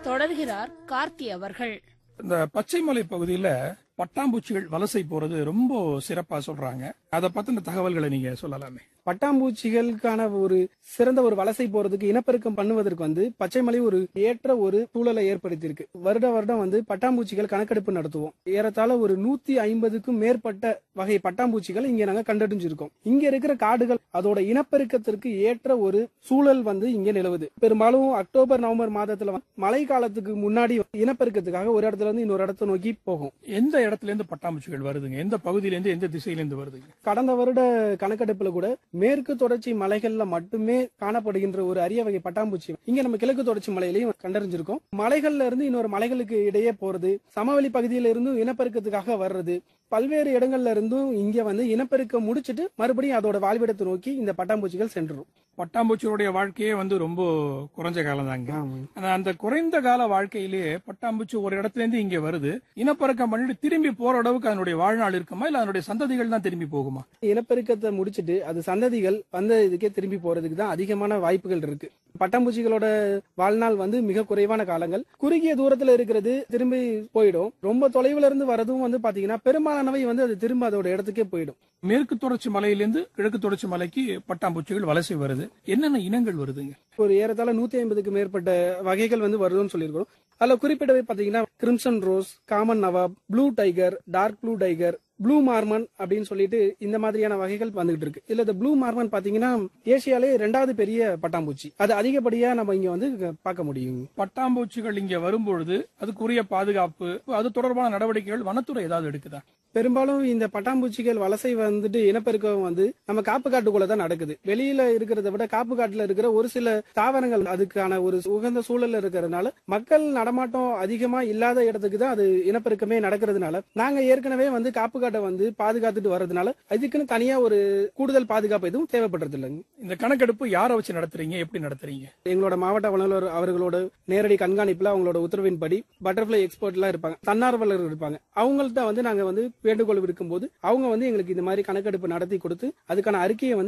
தொடர்கிறார் கார்த்தி அவர்கள் இந்த பச்சைமலை பகுதியில பட்டாம்பூச்சிகள் வலசை போறது ரொம்ப சிறப்பா சொல்றாங்க அதை பத்தின தகவல்களை நீங்க சொல்லலாமே பட்டாம்பூச்சிகளுக்கான ஒரு சிறந்த ஒரு வலசை போறதுக்கு இனப்பெருக்கம் பண்ணுவதற்கு வந்து பச்சைமலை ஒரு ஏற்ற ஒரு சூழலை ஏற்படுத்தியிருக்கு வருட வருடம் வந்து பட்டாம்பூச்சிகள் கணக்கெடுப்பு நடத்துவோம் ஏறத்தாழ ஒரு நூத்தி ஐம்பதுக்கும் மேற்பட்ட வகை பட்டாம்பூச்சிகள் இங்க நாங்க கண்டறிஞ்சிருக்கோம் இங்க இருக்கிற காடுகள் அதோட இனப்பெருக்கத்திற்கு ஏற்ற ஒரு சூழல் வந்து இங்க நிலவுது பெரும்பாலும் அக்டோபர் நவம்பர் மாதத்துல வந்து மழை காலத்துக்கு முன்னாடி இனப்பெருக்கத்துக்காக ஒரு இடத்துல இருந்து இன்னொரு இடத்த நோக்கி போகும் எந்த இடத்துல இருந்து பட்டாம்பூச்சிகள் வருதுங்க எந்த பகுதியில இருந்து எந்த திசையில இருந்து வருதுங்க கடந்த வருட கணக்கெடுப்புல கூட மேற்கு தொடர்ச்சி மலைகள்ல மட்டுமே காணப்படுகின்ற ஒரு அரிய வகை பட்டாம்பூச்சி இங்க நம்ம கிழக்கு தொடர்ச்சி மலையிலையும் கண்டறிஞ்சிருக்கோம் மலைகள்ல இருந்து இன்னொரு மலைகளுக்கு இடையே போறது சமவெளி பகுதியில இருந்தும் இனப்பெருக்கத்துக்காக வர்றது பல்வேறு இடங்கள்ல இருந்தும் இங்க வந்து இனப்பெருக்கம் முடிச்சிட்டு மறுபடியும் அதோட வாழ்விடத்தை நோக்கி இந்த பட்டாம்பூச்சிகள் சென்றுரும் பட்டாம்பூச்சியோடைய வாழ்க்கையே வந்து ரொம்ப குறைஞ்ச காலம் தாங்க ஆனா அந்த குறைந்த கால வாழ்க்கையிலேயே பட்டாம்பூச்சி ஒரு இடத்துல இருந்து இங்க வருது இனப்பெருக்கம் பண்ணிட்டு திரும்பி போற அளவுக்கு அதனுடைய வாழ்நாள் இருக்குமா இல்ல அதனுடைய சந்ததிகள் தான் திரும்பி போகுமா இனப்பெருக்கத்தை முடிச்சிட்டு அது சந்ததிகள் வந்த இதுக்கே திரும்பி போறதுக்கு தான் அதிகமான வாய்ப்புகள் இருக்கு பட்டாம்பூச்சிகளோட வாழ்நாள் வந்து மிக குறைவான காலங்கள் குறுகிய தூரத்துல இருக்கிறது திரும்பி போயிடும் ரொம்ப தொலைவுல இருந்து வரதும் வந்து பாத்தீங்கன்னா பெரும்பாலானவை வந்து அது திரும்ப அதோட இடத்துக்கே போயிடும் மேற்கு தொடர்ச்சி மலையிலிருந்து கிழக்கு தொடர்ச்சி மலைக்கு பட்டாம்பூச்சிகள் வலசை வருது என்னென்ன இனங்கள் வருதுங்க ஒரு ஏறத்தாழ நூத்தி ஐம்பதுக்கு மேற்பட்ட வகைகள் வந்து வருதுன்னு சொல்லியிருக்கோம் அதுல குறிப்பிடவே பாத்தீங்கன்னா crimson rose common nawab blue tiger dark blue tiger blue Mormon அப்படின்னு சொல்லிட்டு இந்த மாதிரியான வகைகள் வந்துகிட்டு இருக்கு இல்ல இந்த ப்ளூ மார்மன் பாத்தீங்கன்னா ஏசியாலே ரெண்டாவது பெரிய பட்டாம்பூச்சி அது அதிகப்படியா நம்ம இங்க வந்து பார்க்க முடியும் பட்டாம்பூச்சிகள் இங்க வரும்பொழுது அதுக்குரிய பாதுகாப்பு அது தொடர்பான நடவடிக்கைகள் வனத்துறை ஏதாவது எடுக்குதா பெரும்பாலும் இந்த பட்டாம்பூச்சிகள் வலசை வந்துட்டு இனப்பெருக்கம் வந்து நம்ம காப்பு காட்டுக்குள்ள தான் நடக்குது வெளியில இருக்கிறத விட காப்பு காட்டுல இருக்கிற ஒரு சில தாவரங்கள் அதுக்கான ஒரு உகந்த சூழல்ல இருக்கிறதுனால மக்கள் நடமாட்டம் அதிகமா இல்லாத இடத்துக்கு தான் அது இனப்பெருக்கமே நடக்கிறதுனால நாங்க ஏற்கனவே வந்து காப்பு காட்டை வந்து பாதுகாத்துட்டு வர்றதுனால அதுக்குன்னு தனியா ஒரு கூடுதல் பாதுகாப்பு எதுவும் தேவைப்படுறது இல்லைங்க இந்த கணக்கெடுப்பு யாரை வச்சு நடத்துறீங்க எப்படி நடத்துறீங்க எங்களோட மாவட்ட வனவர் அவர்களோட நேரடி கண்காணிப்புல அவங்களோட உத்தரவின்படி பட்டர்ஃபிளை எக்ஸ்பர்ட் எல்லாம் இருப்பாங்க தன்னார்வலர்கள் இருப்பாங்க அவங்கள்ட்ட வந்து நாங்க வந்து வேண்டுகோள் விடுக்கும் போது அவங்க வந்து எங்களுக்கு இந்த மாதிரி கணக்கெடுப்பு நடத்தி கொடுத்து அதுக்கான அறிக்கையை வந்து